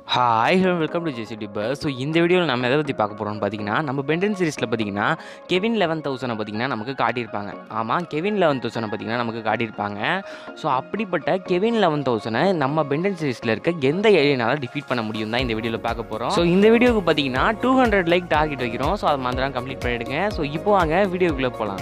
hi hello welcome to JC dipper so இந்த வீடியோவில் நம்ம எதை பற்றி பார்க்க போகிறோம்னு பார்த்தீங்கன்னா நம்ம பென்டன் சீரிஸில் பார்த்தீங்கன்னா கெவின் லெவன் தௌசண்டை பார்த்தீங்கன்னா நமக்கு காட்டியிருப்பாங்க ஆமாம் கெவின் லெவன் தௌசண்டை பார்த்தீங்கன்னா நமக்கு காட்டியிருப்பாங்க ஸோ அப்படிப்பட்ட கெவின் லெவன் தௌசண்டை நம்ம பென்டன் சீரிஸில் இருக்க எந்த ஏரியானால டிஃபீட் பண்ண முடியும் தான் இந்த வீடியோவில் பார்க்க போகிறோம் ஸோ இந்த வீடியோக்கு பார்த்தீங்கன்னா டூ ஹண்ட்ரட் லைக் டார்கெட் வைக்கிறோம் ஸோ அதை மாதிரி கம்ப்ளீட் பண்ணிவிடுங்க ஸோ இப்போ வாங்க வீடியோக்குள்ளே போகலாம்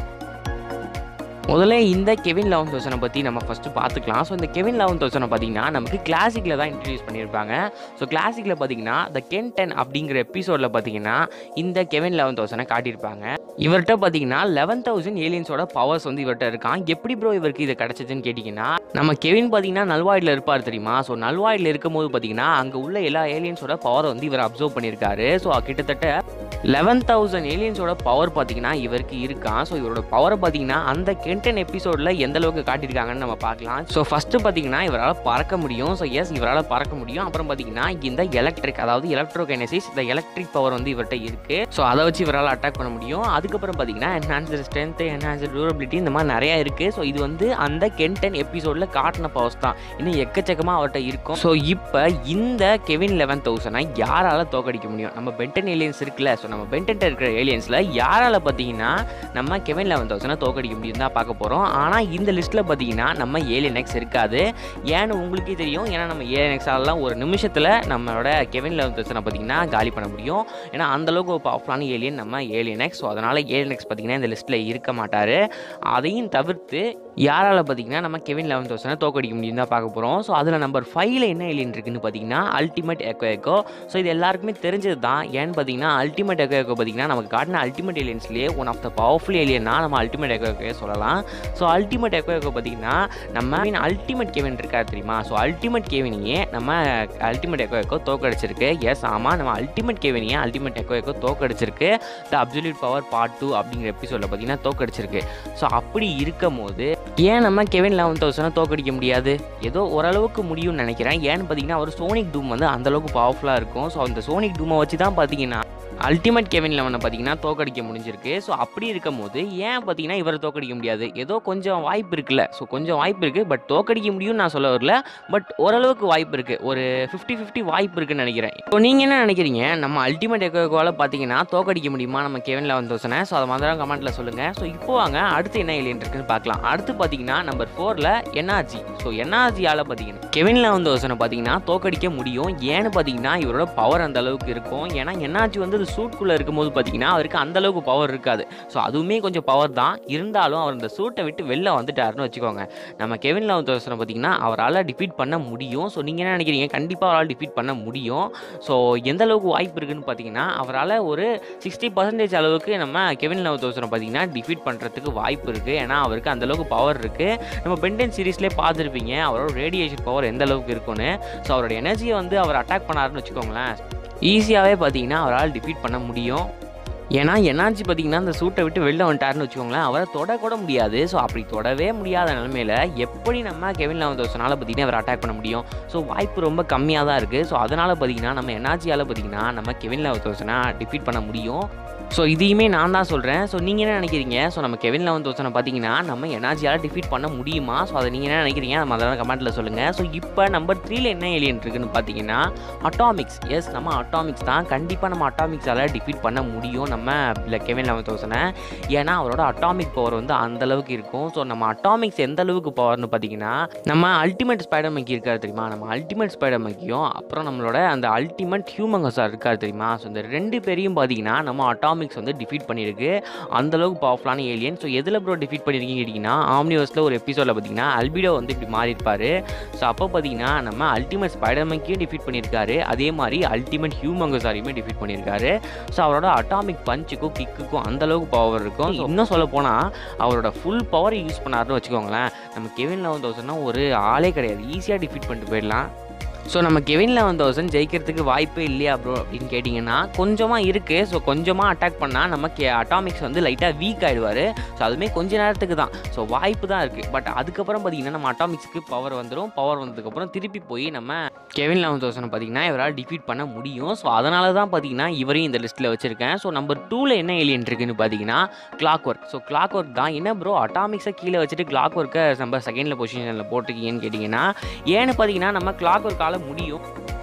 முதல்ல இந்த கெவின் லெவன் தௌசண்டை பற்றி நம்ம ஃபஸ்ட்டு பார்த்துக்கலாம் ஸோ இந்த கெவின் லெவன் தௌசண்டை பார்த்தீங்கன்னா நமக்கு கிளாசிக்கில் தான் இன்ட்ரடியூஸ் பண்ணியிருப்பாங்க ஸோ கிளாசிக்கில் பார்த்தீங்கன்னா த கென் டென் அப்படிங்கிற எபிசோடில் பார்த்தீங்கன்னா இந்த கெவின் லெவன் தௌசண்டை காட்டியிருப்பாங்க இவர்கிட்ட பார்த்தீங்கன்னா லெவன் தௌசண்ட் ஏலியன்ஸோட பவர்ஸ் வந்து இவர்கிட்ட இருக்கான் எப்படி ப்ரோ இவருக்கு இது கிடச்சிதுன்னு கேட்டிங்கன்னா நம்ம கெவின் பார்த்தீங்கன்னா நல்வாயில் இருப்பார் தெரியுமா ஸோ நல்வாயில் இருக்கும்போது பார்த்தீங்கன்னா அங்கே உள்ள எல்லா ஏலியன்ஸோட பவரை வந்து இவர் அப்சர்வ் பண்ணியிருக்காரு ஸோ கிட்டத்தட்ட லெவன் தௌசண்ட் ஏலியன்ஸோட பவர் பார்த்தீங்கன்னா இவருக்கு இருக்கான் ஸோ இவரோட பவரை பார்த்தீங்கன்னா அந்த கென்டன் எபிசோடில் எந்த அளவுக்கு காட்டியிருக்காங்கன்னு நம்ம பார்க்கலாம் ஸோ ஃபஸ்ட்டு பார்த்தீங்கன்னா இவரால் பறக்க முடியும் ஸோ எஸ் இவரால் பறக்க முடியும் அப்புறம் பார்த்தீங்கன்னா இந்த எலக்ட்ரிக் அதாவது எலக்ட்ரோகைனசிஸ் இந்த எலக்ட்ரிக் பவர் வந்து இவர்கிட்ட இருக்கு ஸோ அதை வச்சு இவரால் அட்டாக் பண்ண முடியும் அதுக்கப்புறம் பார்த்தீங்கன்னா என்ஹான்சர் ஸ்ட்ரென்த் என்ஹான்சர் டூரபிலிட்டி இந்த மாதிரி நிறையா இருக்குது ஸோ இது வந்து அந்த கென்டன் எபிசோடில் காட்டின பவர்ஸ் தான் இன்னும் எக்கச்சக்கமாக அவர்கிட்ட இருக்கும் ஸோ இப்போ இந்த கெவின் லெவன் தௌசண்டை யாரால் தோக்கடிக்க முடியும் நம்ம பென்டன் ஏலியன்ஸ் இருக்குல்ல ஸோ நம்ம பென்டன்ட்ட இருக்கிற ஏலியன்ஸில் யாரால் பார்த்தீங்கன்னா நம்ம கெவின் லெவன் தௌசண்டை தோக்கடிக்க முடியும் தான் பார்க்க போகிறோம் ஆனால் இந்த லிஸ்ட்டில் பார்த்தீங்கன்னா நம்ம ஏலியன் எக்ஸ் இருக்காது ஏன்னு உங்களுக்கே தெரியும் ஏன்னா நம்ம ஏலியன் எக்ஸாலலாம் ஒரு நிமிஷத்தில் நம்மளோட கெவின் லெவன் தௌசண்டை பார்த்தீங்கன்னா காலி பண்ண முடியும் ஏன்னா அந்தளவுக்கு ஒரு பவர்ஃபுல்லான ஏலியன் நம்ம ஏலியன் எக்ஸ் ஸோ அதனால் ஏலியன் எக்ஸ் பார்த்தீங்கன்னா இந்த லிஸ்ட்டில் இருக்க மாட்டார் அதையும் தவிர்த்து யாரால் பார்த்தீங்கன்னா நம்ம கெவின் லெவன் தௌசண்டை தோக்கடிக்க முடியும் தான் பார்க்க போகிறோம் ஸோ அதில் நம்பர் ஃபைவ்ல என்ன ஏலியன் இருக்குன்னு பார்த்தீங்கன்னா அல்டிமேட் எக்கோ எக்கோ ஸோ இது எல்லாருக்குமே தெரிஞ்சது தான் ஏன்னு பார்த்தீங்கன்னா அல்டிமேட் எக்கோ எக்கோ பார்த்தீங்கன்னா நமக்கு காட்டின அல்டிமேட் ஏலியன்ஸ்லேயே ஒன் ஆஃப் த பவர்ஃபுல் ஏலியன்னா நம்ம அல்டிமேட் எக்கோ எக்கோ சொல்லலாம் ஸோ அல்டிமேட் எக்கோ எக்கோ பார்த்தீங்கன்னா நம்ம அல்டிமேட் கெவின் இருக்காரு தெரியுமா ஸோ அல்டிமேட் கெவினியே நம்ம அல்டிமேட் எக்கோ எக்கோ தோக்கடிச்சிருக்கு எஸ் ஆமாம் நம்ம அல்டிமேட் கெவினியே அல்டிமேட் எக்கோ எக்கோ தோக்கடிச்சிருக்கு the absolute power part two அப்படிங்கிற எபிசோடில் பார்த்தீங்கன்னா தோக்கடிச்சிருக்கு ஸோ அப்படி இருக்கும் போது ஏன் நம்ம கெவின் லெவன் தௌசண்டை தோக்கடிக்க முடியாது ஏதோ ஓரளவுக்கு முடியும்னு நினைக்கிறேன் ஏன்னு பார்த்தீங்கன்னா ஒரு சோனிக் டூம் வந்து அந்தளவுக்கு பவர்ஃபுல்லாக இருக்கும் ஸோ அந்த சோனிக் டூமை வச்சு தான் பார்த்தீங்கன்னா அல்டிமேட் கெவின் லெவனை பார்த்தீங்கன்னா தோக்கடிக்க முடிஞ்சிருக்கு ஸோ அப்படி இருக்கும் போது ஏன் பார்த்தீங்கன்னா இவரை தோக்கடிக்க முடியாது ஏதோ கொஞ்சம் வாய்ப்பு இருக்குல்ல ஸோ கொஞ்சம் வாய்ப்பு இருக்குது பட் தோக்கடிக்க முடியும்னு நான் சொல்ல வரல பட் ஓரளவுக்கு வாய்ப்பு இருக்குது ஒரு ஃபிஃப்டி ஃபிஃப்டி வாய்ப்பு இருக்குன்னு நினைக்கிறேன் இப்போ நீங்கள் என்ன நினைக்கிறீங்க நம்ம அல்டிமேட் எக்கோவால் பார்த்தீங்கன்னா தோக்கடிக்க முடியுமா நம்ம கெவின் லெவன் தௌசண்டை ஸோ அதை மாதிரி கமெண்ட்டில் சொல்லுங்கள் ஸோ இப்போ வாங்க அடுத்து என்ன ஏலியன் இருக்குன்னு பார்க்கலாம் அடுத்து பார்த்தீங்கன்னா நம்பர் ஃபோரில் என்ஆர்ஜி ஸோ என்ஆர்ஜியால் பார்த்தீங்கன்னா கெவின் லெவன் தௌசண்டை பார்த்தீங்கன்னா தோக்கடிக்க முடியும் ஏன்னு பார்த்தீங்கன்னா இவரோட பவர் அந்த அளவுக்கு இருக்கும் ஏன்னா என்ஆர்ஜி வந்து அது சூட்குள்ளே இருக்கும்போது பார்த்தீங்கன்னா அவருக்கு அந்த அளவுக்கு பவர் இருக்காது ஸோ அதுவுமே கொஞ்சம் பவர் தான் இருந்தாலும் அவர் இந்த சூட்டை விட்டு வெளில வந்துட்டாருன்னு வச்சுக்கோங்க நம்ம கெவின் லெவன் தௌசண்டை பார்த்தீங்கன்னா அவரால் டிஃபீட் பண்ண முடியும் ஸோ நீங்கள் என்ன நினைக்கிறீங்க கண்டிப்பாக அவரால் டிஃபீட் பண்ண முடியும் ஸோ எந்த அளவுக்கு வாய்ப்பு இருக்குன்னு பார்த்தீங்கன்னா அவரால் ஒரு சிக்ஸ்டி பர்சன்டேஜ் அளவுக்கு நம்ம கெவின் லெவன் தௌசண்டை பார்த்தீங்கன்னா டிஃபீட் பண்ணுறதுக்கு வாய்ப்பு இருக்குது ஏன்னா அவருக்கு அந்த அளவுக்கு பவர் இருக்குது நம்ம பென்டென் சீரீஸ்லேயே பார்த்துருப்பீங்க அவரோட ரேடியேஷன் பவர் எந்த அளவுக்கு இருக்குன்னு ஸோ அவரோட எனர்ஜியை வந்து அவர் அட்டாக் பண்ணாருன்னு வச்சுக்கோங்களேன் ஈஸியாகவே பார்த்தீங்கன்னா அவரால் டிஃபீட் பண்ண முடியும் ஏன்னா எனர்ஜி பார்த்தீங்கன்னா அந்த சூட்டை விட்டு வெளில வந்துட்டாருன்னு வச்சுக்கோங்களேன் அவரை தொட கூட முடியாது ஸோ அப்படி தொடவே முடியாத நிலமையில எப்படி நம்ம கெவின் லெவன் தௌசண்டால் பார்த்தீங்கன்னா அவர் அட்டாக் பண்ண முடியும் ஸோ வாய்ப்பு ரொம்ப கம்மியாக தான் இருக்குது ஸோ அதனால் பார்த்தீங்கன்னா நம்ம எனர்ஜியால் பார்த்தீங்கன்னா நம்ம கெவின் லெவன் தௌசண்டை டிஃபீட் பண்ண முடியும் ஸோ இதையுமே நான் தான் சொல்கிறேன் ஸோ நீங்கள் என்ன நினைக்கிறீங்க ஸோ நம்ம கெவின் லெவன் தௌசண்டை பார்த்தீங்கன்னா நம்ம எனர்ஜியால் டிஃபீட் பண்ண முடியுமா ஸோ அதை நீங்கள் என்ன நினைக்கிறீங்க நம்ம அதெல்லாம் கமெண்ட்டில் சொல்லுங்கள் ஸோ இப்போ நம்பர் த்ரீல என்ன ஏலியன் இருக்குன்னு பார்த்தீங்கன்னா அட்டாமிக்ஸ் எஸ் நம்ம அட்டாமிக்ஸ் தான் கண்டிப்பாக நம்ம அட்டாமிக்ஸால் டிஃபீட் பண்ண முடியும் நம்ம இல்லை கெவின் லெவன் தௌசண்டை ஏன்னா அவரோட அட்டாமிக் பவர் வந்து அந்த அளவுக்கு இருக்கும் ஸோ நம்ம அட்டாமிக்ஸ் எந்த அளவுக்கு பவர்னு பார்த்தீங்கன்னா நம்ம அல்டிமேட் ஸ்பைடர் மக்கி இருக்காரு தெரியுமா நம்ம அல்டிமேட் ஸ்பைடர் மக்கியும் அப்புறம் நம்மளோட அந்த அல்டிமேட் ஹியூமங்கஸார் இருக்காரு தெரியுமா ஸோ இந்த ரெண்டு பேரையும் பார்த்தீங்கன்னா நம்ம அட்டாமிக்ஸ் வந்து டிஃபீட் பண்ணியிருக்கு அந்தளவுக்கு பவர்ஃபுல்லான ஏலியன் ஸோ எதில் ப்ரோ டிஃபீட் பண்ணியிருக்கீங்க கேட்டிங்கன்னா ஆம்னிவர்ஸில் ஒரு எபிசோடில் பார்த்தீங்கன்னா அல்பிடோ வந்து இப்படி மாறி இருப்பார் ஸோ அப்போ பார்த்தீங்கன்னா நம்ம அல்டிமேட் ஸ்பைடர் மக்கியும் டிஃபீட் பண்ணியிருக்காரு அதே மாதிரி அல்டிமேட் ஹியூமங்கஸாரையுமே டிஃபீட் பண்ணியிருக்காரு ஸோ அவரோட அட்டாமிக் பஞ்சுக்கும் கிக்குக்கும் அந்தளவுக்கு பவர் இருக்கும் So, இன்னும் சொல்ல போனால் அவரோட ஃபுல் பவர் யூஸ் பண்ணாருன்னு வச்சுக்கோங்களேன் நம்ம கெவின் லெவன் தௌசண்ட்னா ஒரு ஆளே கிடையாது ஈஸியாக டிஃபீட் பண்ணிட்டு போயிடலாம் ஸோ நம்ம கெவின் லெவன் தௌசண்ட் ஜெயிக்கிறதுக்கு வாய்ப்பே இல்லையா ப்ரோ அப்படின்னு கேட்டிங்கன்னா கொஞ்சமாக இருக்குது ஸோ கொஞ்சமாக அட்டாக் பண்ணால் நம்ம கே அட்டாமிக்ஸ் வந்து லைட்டாக வீக் ஆகிடுவார் ஸோ அதுவுமே கொஞ்ச நேரத்துக்கு தான் ஸோ வாய்ப்பு தான் இருக்குது பட் அதுக்கப்புறம் பார்த்தீங்கன்னா நம்ம அட்டாமிக்ஸ்க்கு பவர் வந்துடும் பவர் வந்ததுக்கப்புறம் திருப்பி போய் நம்ம கெவின் லெவன் தௌசண்ட் பார்த்தீங்கன்னா இவரால் டிஃபீட் பண்ண முடியும் ஸோ அதனால தான் பார்த்தீங்கன்னா இவரையும் இந்த லிஸ்ட்டில் வச்சுருக்கேன் ஸோ நம்பர் டூவில் என்ன ஏலியன் இருக்குன்னு பார்த்தீங்கன்னா Clockwork so Clockwork தான் என்ன ப்ரோ அட்டாமிக்ஸை கீழே வச்சுட்டு கிளாக் ஒர்க்கை நம்ம செகண்டில் பொசிஷனில் போட்டிருக்கீங்கன்னு கேட்டிங்கன்னா ஏன்னு பார்த்தீங்கன்னா நம்ம கிளாக் ஒர்க்கால் முடியும்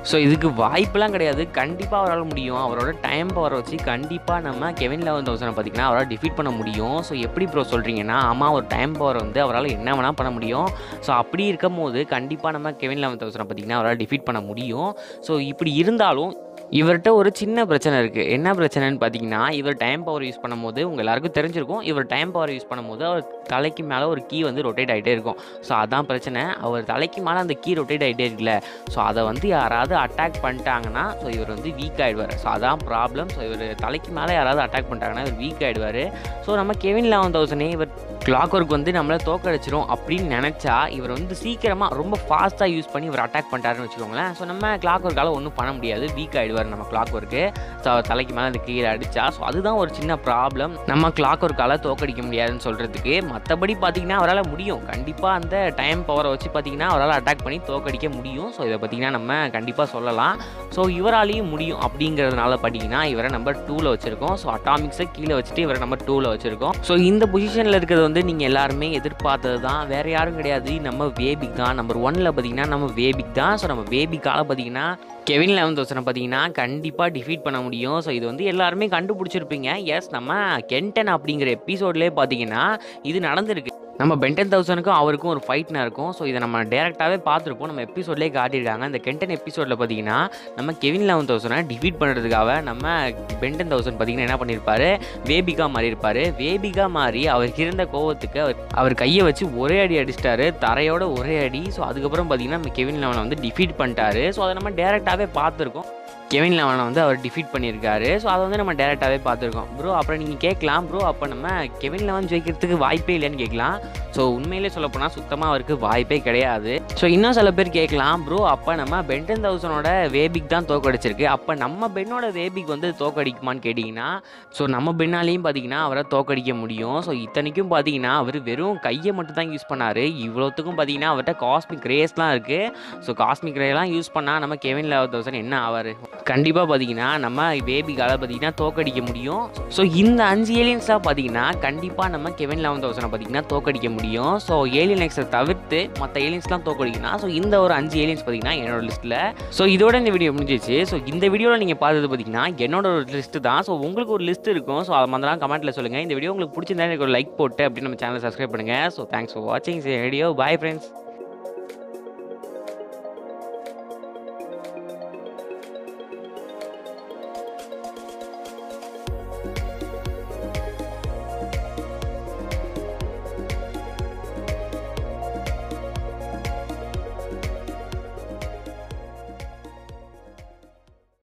ஸோ இதுக்கு வாய்ப்பெலாம் கிடையாது கண்டிப்பாக அவரால் முடியும் அவரோட டைம் பவரை வச்சு கண்டிப்பாக நம்ம கெவின் லெவன் தௌசண்ட் பார்த்திங்கன்னா அவரால் டிஃபீட் பண்ண முடியும் ஸோ எப்படி ப்ரோ சொல்கிறீங்கன்னா ஆமாம் ஒரு டைம் பவர் வந்து அவரால் என்ன வேணால் பண்ண முடியும் ஸோ அப்படி இருக்கும் போது கண்டிப்பாக நம்ம கெவின் லெவன் தௌசண்ட் பார்த்திங்கன்னா அவரால் டிஃபீட் பண்ண முடியும் ஸோ இப்படி இருந்தாலும் இவர்கிட்ட ஒரு சின்ன பிரச்சனை இருக்குது என்ன பிரச்சனைன்னு பார்த்தீங்கன்னா இவர் டைம் பவர் யூஸ் பண்ணும்போது உங்கள் எல்லாருக்கும் தெரிஞ்சிருக்கும் இவர் டைம் பவர் யூஸ் பண்ணும்போது அவர் தலைக்கு மேலே ஒரு கீ வந்து ரொட்டேட் ஆகிட்டே இருக்கும் ஸோ அதான் பிரச்சனை அவர் தலைக்கு மேலே அந்த கீ ரொட்டேட் ஆகிட்டே இருக்குல்ல ஸோ அதை வந்து யாராவது அட்டாக் பண்ணிட்டாங்கன்னா ஸோ இவர் வந்து வீக் ஆகிடுவார் ஸோ அதான் ப்ராப்ளம் ஸோ இவர் தலைக்கு மேலே யாராவது அட்டாக் பண்ணிட்டாங்கன்னா இவர் வீக் ஆகிடுவார் ஸோ நம்ம கெவின் லெவன் தௌசண்டே இவர் கிளாக் ஒர்க் வந்து நம்மளை தோக்கடிச்சிரும் அப்படின்னு நினச்சா இவர் வந்து சீக்கிரமாக ரொம்ப ஃபாஸ்ட்டாக யூஸ் பண்ணி இவர் அட்டாக் பண்ணிட்டாருன்னு வச்சுக்கோங்களேன் ஸோ நம்ம கிளாக் ஒர்க்கால் ஒன்றும் பண்ண முடியாது வீக் ஆகிடுவார் நம்ம கிளாக் ஒர்க்கு ஸோ அவர் தலைக்கு மேலே அந்த கீழே அடித்தா ஸோ அதுதான் ஒரு சின்ன ப்ராப்ளம் நம்ம கிளாக் ஒர்க்கால் தோக்கடிக்க முடியாதுன்னு சொல்கிறதுக்கு மற்றபடி பார்த்தீங்கன்னா அவரால் முடியும் கண்டிப்பாக அந்த டைம் பவரை வச்சு பார்த்தீங்கன்னா அவரால் அட்டாக் பண்ணி தோக்கடிக்க முடியும் ஸோ இதை பார்த்தீங்கன்னா நம்ம கண்டிப்பாக சொல்லலாம் ஸோ இவராலையும் முடியும் அப்படிங்கிறதுனால பார்த்தீங்கன்னா இவரை நம்பர் டூவில் வச்சுருக்கோம் ஸோ அட்டாமிக்ஸை கீழே வச்சுட்டு இவரை நம்பர் டூவில் வச்சுருக்கோம் ஸோ இந்த பொசிஷனில் இருக்கிறது வந்து நீங்கள் எல்லாருமே எதிர்பார்த்தது தான் வேறு யாரும் கிடையாது நம்ம வேபிக் தான் நம்பர் ஒனில் பார்த்தீங்கன்னா நம்ம வேபிக் தான் ஸோ நம்ம வேபிக்கால பார்த்தீங்கன்னா கெவின் லெவன் தௌசண்ட் பார்த்தீங்கன்னா கண்டிப்பாக டிஃபீட் பண்ண முடியும் ஸோ இது வந்து எல்லாருமே கண்டுபிடிச்சிருப்பீங்க எஸ் நம்ம கென்டன் அப்படிங்கிற எபிசோட்லேயே பார்த்தீங்கன்னா இது நடந்திருக்கு நம்ம பென்டன் தௌசண்ட்க்கும் அவருக்கும் ஒரு ஃபைட்னா இருக்கும் ஸோ இதை நம்ம டேரெக்டாகவே பார்த்துருப்போம் நம்ம எபிசோட்லேயே காட்டியிருக்காங்க இந்த கென்டன் எபிசோடில் பார்த்தீங்கன்னா நம்ம கெவின் லெவன் தௌசண்டை டிஃபீட் பண்ணுறதுக்காக நம்ம பென்டன் தௌசண்ட் பார்த்தீங்கன்னா என்ன பண்ணியிருப்பாரு வேபிகா மாறி இருப்பார் வேபிகா மாறி அவருக்கு இருந்த கோவத்துக்கு அவர் அவர் கையை வச்சு ஒரே அடி அடிச்சிட்டாரு தரையோட ஒரே அடி ஸோ அதுக்கப்புறம் பார்த்தீங்கன்னா நம்ம கெவின் லெவனை வந்து டிஃபீட் பண்ணிட்டாரு ஸோ அதை நம்ம டேரெக்டாகவே பார்த்துருக்கோம் கெவின் லெவனை வந்து அவர் டிஃபீட் பண்ணியிருக்காரு ஸோ அதை வந்து நம்ம டேரெக்டாகவே பார்த்துருக்கோம் ப்ரோ அப்புறம் நீங்கள் கேட்கலாம் ப்ரோ அப்போ நம்ம கெவின் லெவன் ஜெயிக்கிறதுக்கு வாய்ப்பே இல்லைன்னு கேட்கலாம் ஸோ உண்மையிலே சொல்லப்போனால் சுத்தமாக அவருக்கு வாய்ப்பே கிடையாது ஸோ இன்னும் சில பேர் கேட்கலாம் ப்ரோ அப்போ நம்ம பென்டன் தௌசண்டோட வேபிக் தான் தோக்கடிச்சிருக்கு அப்போ நம்ம பென்னோட வேபிக் வந்து தோக்கடிக்குமான்னு கேட்டிங்கன்னா ஸோ நம்ம பெண்ணாலையும் பார்த்தீங்கன்னா அவரை தோக்கடிக்க முடியும் ஸோ இத்தனைக்கும் பார்த்தீங்கன்னா அவர் வெறும் கையை மட்டும் தான் யூஸ் பண்ணார் இவ்வளோத்துக்கும் பார்த்தீங்கன்னா அவர்கிட்ட காஸ்மிக் ரேஸ்லாம் இருக்குது ஸோ காஸ்மிக் ரேலாம் யூஸ் பண்ணால் நம்ம கெவின் லெவன் தௌசண்ட் என்ன ஆவார் கண்டிப்பாக பார்த்தீங்கன்னா நம்ம பேபிக்கால பார்த்தீங்கன்னா தோக்கடிக்க முடியும் ஸோ இந்த அஞ்சு ஏலியன்ஸாக பார்த்தீங்கன்னா கண்டிப்பாக நம்ம கெவின் லெவன் தௌசண்டை பார்த்தீங்கன்னா தோக்கடிக்க முடியும் ஸோ ஏலியன் எக்ஸை தவிர்த்து மற்ற ஏலியன்ஸ்லாம் தோக்கடிக்கணும் ஸோ இந்த ஒரு அஞ்சு ஏலியன்ஸ் பார்த்தீங்கன்னா என்னோட லிஸ்ட்டில் ஸோ இதோட இந்த வீடியோ முடிஞ்சிச்சு ஸோ இந்த வீடியோவில் நீங்கள் பார்த்தது பார்த்தீங்கன்னா என்னோட ஒரு லிஸ்ட்டு தான் ஸோ உங்களுக்கு ஒரு லிஸ்ட் இருக்கும் ஸோ அதை மாதிரிலாம் கமெண்ட்டில் சொல்லுங்கள் இந்த வீடியோ உங்களுக்கு பிடிச்சிருந்தா எனக்கு ஒரு லைக் போட்டு அப்படி நம்ம சேனலை சப்ஸ்கிரைப் பண்ணுங்கள் ஸோ தேங்க்ஸ் ஃபார் வாட்சிங் வீடியோ பாய் ஃப்ரெண்ட்ஸ்